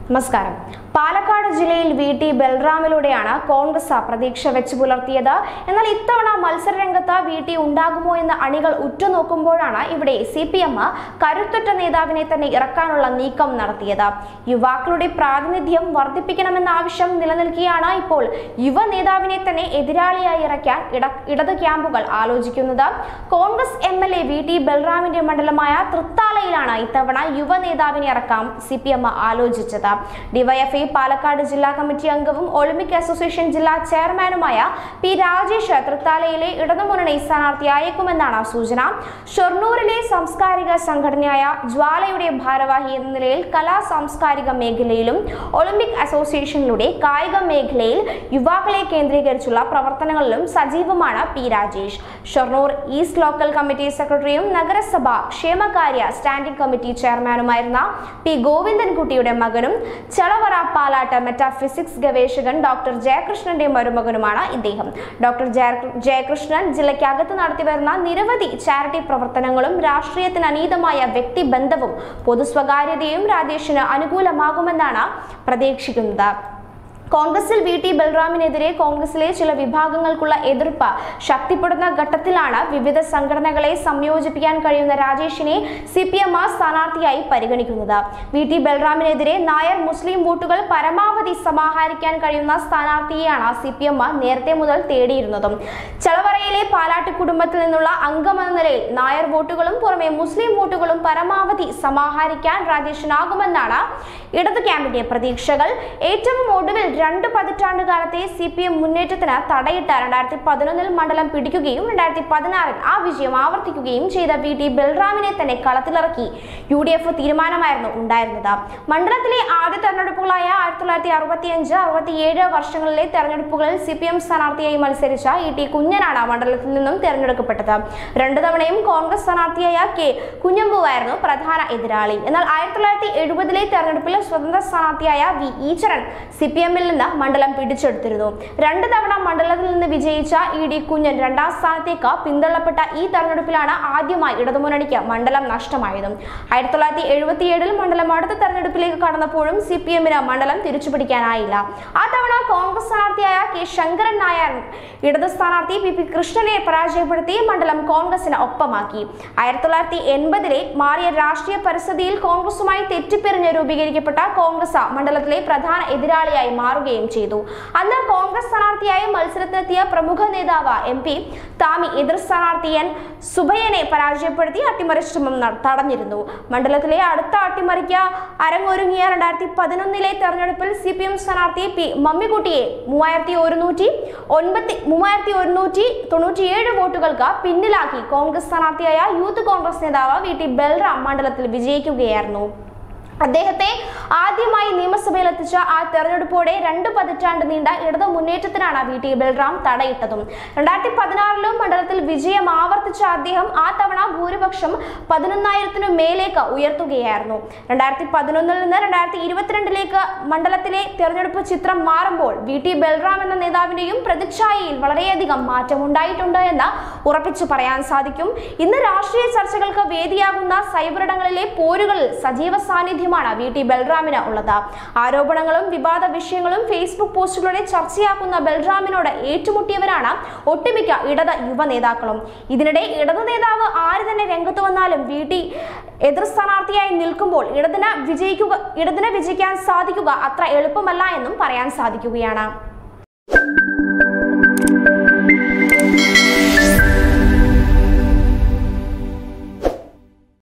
നമസ്കാരം പാലക്കാട് ജില്ലയിൽ V T ബൽറാമിലൂടെയാണ് Congress പ്രതീക്ഷ വെച്ച് പുലർത്തിയത് എന്നാൽ ഇത്തവണ മത്സരരംഗത്ത് വി ടി ഉണ്ടാകുമോ എന്ന് അണികൾ ഉറ്റുനോക്കുമ്പോഴാണ് ഇവിടെ സി പി എം കരുത്തുറ്റ നേതാവിനെ തന്നെ ഇറക്കാനുള്ള നീക്കം നടത്തിയത് യുവാക്കളുടെ പ്രാതിനിധ്യം വർദ്ധിപ്പിക്കണമെന്ന ആവശ്യം നിലനിൽക്കെയാണ് ഇപ്പോൾ യുവ നേതാവിനെ തന്നെ എതിരാളിയായി ഇറക്കാൻ ഇട ഇടത് ക്യാമ്പുകൾ ആലോചിക്കുന്നത് Congress M L A V T ബൽറാമിന്റെ മണ്ഡലമായ തൃത്താലയിലാണ് ഇത്തവണ യുവ നേതാവിനെ ഇറക്കാൻ സി പി എം ആലോചിച്ചത് ഡിവൈഎഫ്ഐ പാലക്കാട് ജില്ലാ കമ്മിറ്റി അംഗവും ഒളിമ്പിക് അസോസിയേഷൻ ജില്ലാ ചെയർമാനുമായ പി രാജേഷ് തൃത്താലയിലെ ഇടതുമുന്നണി സ്ഥാനാർത്ഥിയായേക്കുമെന്നാണ് സൂചന ഷൊർണൂരിലെ സാംസ്കാരിക സംഘടനയായ ജ്വാലയുടെ ഭാരവാഹി എന്ന നിലയിൽ കലാ സാംസ്കാരിക മേഖലയിലും ഒളിമ്പിക് അസോസിയേഷനിലൂടെ കായിക മേഖലയിൽ യുവാക്കളെ കേന്ദ്രീകരിച്ചുള്ള പ്രവർത്തനങ്ങളിലും സജീവമാണ് P Rajesh Shoranur east local committee സെക്രട്ടറിയും നഗരസഭ ക്ഷേമകാര്യ സ്റ്റാൻഡിംഗ് കമ്മിറ്റി ചെയർമാനുമായിരുന്ന പി ഗോവിന്ദൻകുട്ടിയുടെ മകനും ചളവറ പാലാട്ട് മെറ്റാഫിസിക്സ് ഗവേഷകൻ ഡോക്ടർ ജയകൃഷ്ണന്റെ മരുമകനുമാണ് ഇദ്ദേഹം ഡോക്ടർ ജയ- ജയകൃഷ്ണൻ ജില്ലയ്ക്കകത്ത് നടത്തിവരുന്ന നിരവധി ചാരിറ്റി പ്രവർത്തനങ്ങളും രാഷ്ട്രീയത്തിന് അനീതമായ വ്യക്തിബന്ധവും പൊതുസ്വകാര്യതയും രാജേഷിന് അനുകൂലമാകുമെന്നാണ് പ്രതീക്ഷിക്കുന്നത് കോൺഗ്രസിൽ വി ടി ബൽറാമിനെതിരെ കോൺഗ്രസിലെ ചില വിഭാഗങ്ങൾക്കുള്ള എതിർപ്പ് ശക്തിപ്പെടുന്ന ഘട്ടത്തിലാണ് വിവിധ സംഘടനകളെ സംയോജിപ്പിക്കാൻ കഴിയുന്ന രാജേഷിനെ സി പി എം സ്ഥാനാർത്ഥിയായി പരിഗണിക്കുന്നത് വി ടി ബൽറാമിനെതിരെ നായർ മുസ്ലിം വോട്ടുകൾ പരമാവധി സമാഹരിക്കാൻ കഴിയുന്ന സ്ഥാനാർത്ഥിയെയാണ് സി പി എം നേരത്തെ മുതൽ തേടിയിരുന്നതും ചളവറയിലെ പാലാട്ട് കുടുംബത്തിൽ നിന്നുള്ള അംഗമെന്ന നിലയിൽ നായർ വോട്ടുകളും പുറമെ മുസ്ലിം വോട്ടുകളും പരമാവധി സമാഹരിക്കാൻ രാജേഷിനാകുമെന്നാണ് ഇടത് ക്യാമ്പിന്റെ പ്രതീക്ഷകൾ ഏറ്റവും ഒടുവിൽ രണ്ട് പതിറ്റാണ്ട് കാലത്തെ സി പി എം മുന്നേറ്റത്തിന് തടയിട്ട രണ്ടായിരത്തി പതിനൊന്നിൽ മണ്ഡലം പിടിക്കുകയും രണ്ടായിരത്തി പതിനാറിൽ ആ വിജയം ആവർത്തിക്കുകയും ചെയ്ത വി ടി ബൽറാമിനെ തന്നെ കളത്തിലിറക്കി യു ഡി എഫ് തീരുമാനമായിരുന്നു ഉണ്ടായിരുന്നത് മണ്ഡലത്തിലെ ആദ്യ തെരഞ്ഞെടുപ്പുകളായ ആയിരത്തി തൊള്ളായിരത്തി അറുപത്തി അഞ്ച് അറുപത്തിയേഴ് വർഷങ്ങളിലെ തെരഞ്ഞെടുപ്പുകളിൽ സി പി എം സ്ഥാനാർത്ഥിയായി മത്സരിച്ച ഇ ടി കുഞ്ഞനാണ് മണ്ഡലത്തിൽ നിന്നും തെരഞ്ഞെടുക്കപ്പെട്ടത് രണ്ടു തവണയും കോൺഗ്രസ് സ്ഥാനാർത്ഥിയായ കെ കുഞ്ഞമ്പുവായിരുന്നു പ്രധാന എതിരാളി എന്നാൽ ആയിരത്തി തൊള്ളായിരത്തി എഴുപതിലെ തെരഞ്ഞെടുപ്പിൽ സ്വതന്ത്ര സ്ഥാനാർത്ഥിയായ വി ഈശ്വരൻ സി പി എമ്മിൽ നിന്ന് മണ്ഡലം പിടിച്ചെടുത്തിരുന്നു രണ്ട് തവണ മണ്ഡലത്തിൽ നിന്ന് വിജയിച്ച ഇ ഡി കുഞ്ഞൻ രണ്ടാം സ്ഥാനത്തേക്ക് പിന്തള്ളപ്പെട്ട ഈ തെരഞ്ഞെടുപ്പിലാണ് ആദ്യമായി ഇടതുമുന്നണിക്ക് മണ്ഡലം നഷ്ടമായത് ആയിരത്തി തൊള്ളായിരത്തി എഴുപത്തിയേഴിൽ മണ്ഡലം അടുത്ത തെരഞ്ഞെടുപ്പിലേക്ക് കടന്നപ്പോഴും സി പി എമ്മിന് മണ്ഡലം തിരിച്ചുപിടിക്കാനായില്ല ആ തവണ കോൺഗ്രസ് സ്ഥാനാർത്ഥിയായ കെ ശങ്കരൻ നായർ ഇടത് സ്ഥാനാർത്ഥി പി പി കൃഷ്ണനെ പരാജയപ്പെടുത്തി മണ്ഡലം കോൺഗ്രസിന് ഒപ്പമാക്കി ആയിരത്തി തൊള്ളായിരത്തി എൺപതിലെ മാറിയ രാഷ്ട്രീയ പരിസ്ഥിതിയിൽ കോൺഗ്രസുമായി തെറ്റിപ്പിരിഞ്ഞ് രൂപീകരിക്കപ്പെട്ട കോൺഗ്രസ് മണ്ഡലത്തിലെ പ്രധാന എതിരാളിയായി മാറുകയും ചെയ്തു അന്ന് കോൺഗ്രസ് സ്ഥാനാർത്ഥിയായി മത്സരത്തിനെത്തിയ പ്രമുഖ നേതാവ് എം പി താമി എതിർ സ്ഥാനാർത്ഥി എൻ സുബയ്യനെ പരാജയപ്പെടുത്തി അട്ടിമറി ശ്രമം ന- തടഞ്ഞിരുന്നു മണ്ഡലത്തിലെ അടുത്ത അട്ടിമറിക്ക് അരങ്ങൊരുങ്ങിയ രണ്ടായിരത്തി പതിനൊന്നിലെ തെരഞ്ഞെടുപ്പിൽ സി പി എം സ്ഥാനാർത്ഥി പി മമ്മിക്കുട്ടിയെ മൂവായിരത്തി ഒരുന്നൂറ്റി ഒൻപത്തി മൂവായിരത്തി ഒരുന്നൂറ്റി തൊണ്ണൂറ്റിയേഴ് വോട്ടുകൾക്ക് പിന്നിലാക്കി കോൺഗ്രസ് സ്ഥാനാർത്ഥിയായ യൂത്ത് കോൺഗ്രസ് നേതാവ് വി ടി ബൽറാം മണ്ഡലത്തിൽ വിജയിക്കുകയായിരുന്നു അദ്ദേഹത്തെ ആദ്യമായി നിയമസഭയിൽ എത്തിച്ച ആ തെരഞ്ഞെടുപ്പോടെ രണ്ട് പതിറ്റാണ്ട് നീണ്ട ഇടത് മുന്നേറ്റത്തിനാണ് വി ടി ബൽറാം തടയിട്ടതും രണ്ടായിരത്തി പതിനാറിലും മണ്ഡലത്തിൽ വിജയം ആവർത്തിച്ച അദ്ദേഹം ആ തവണ ഭൂരിപക്ഷം പതിനൊന്നായിരത്തിനു മേലേക്ക് ഉയർത്തുകയായിരുന്നു രണ്ടായിരത്തി പതിനൊന്നിൽ നിന്ന് രണ്ടായിരത്തി ഇരുപത്തിരണ്ടിലേക്ക് മണ്ഡലത്തിലെ തെരഞ്ഞെടുപ്പ് ചിത്രം മാറുമ്പോൾ വി ടി ബൽറാം എന്ന നേതാവിന്റെയും പ്രതിച്ഛായയിൽ വളരെയധികം മാറ്റമുണ്ടായിട്ടുണ്ട് എന്ന് ഉറപ്പിച്ചു പറയാൻ സാധിക്കും ഇന്ന് രാഷ്ട്രീയ ചർച്ചകൾക്ക് വേദിയാകുന്ന സൈബറിടങ്ങളിലെ പോരുകളിൽ സജീവ സാന്നിധ്യമാണ് വി ടി ബൽറാമിന് ഉള്ളത് ആരോപണങ്ങളും വിവാദ വിഷയങ്ങളും ഫേസ്ബുക്ക് പോസ്റ്റുകളുടെ ചർച്ചയാക്കുന്ന ബൽറാമിനോട് ഏറ്റുമുട്ടിയവരാണ് ഒട്ടുമിക്ക ഇടത് യുവ നേതാക്കളും ഇതിനിടെ ഇടത് നേതാവ് ആര് തന്നെ രംഗത്ത് വന്നാലും വി ടി എതിർ സ്ഥാനാർത്ഥിയായി നിൽക്കുമ്പോൾ ഇടതിന് വിജയിക്കുക ഇടതിന് വിജയിക്കാൻ സാധിക്കുക അത്ര എളുപ്പമല്ല എന്നും പറയാൻ സാധിക്കുകയാണ്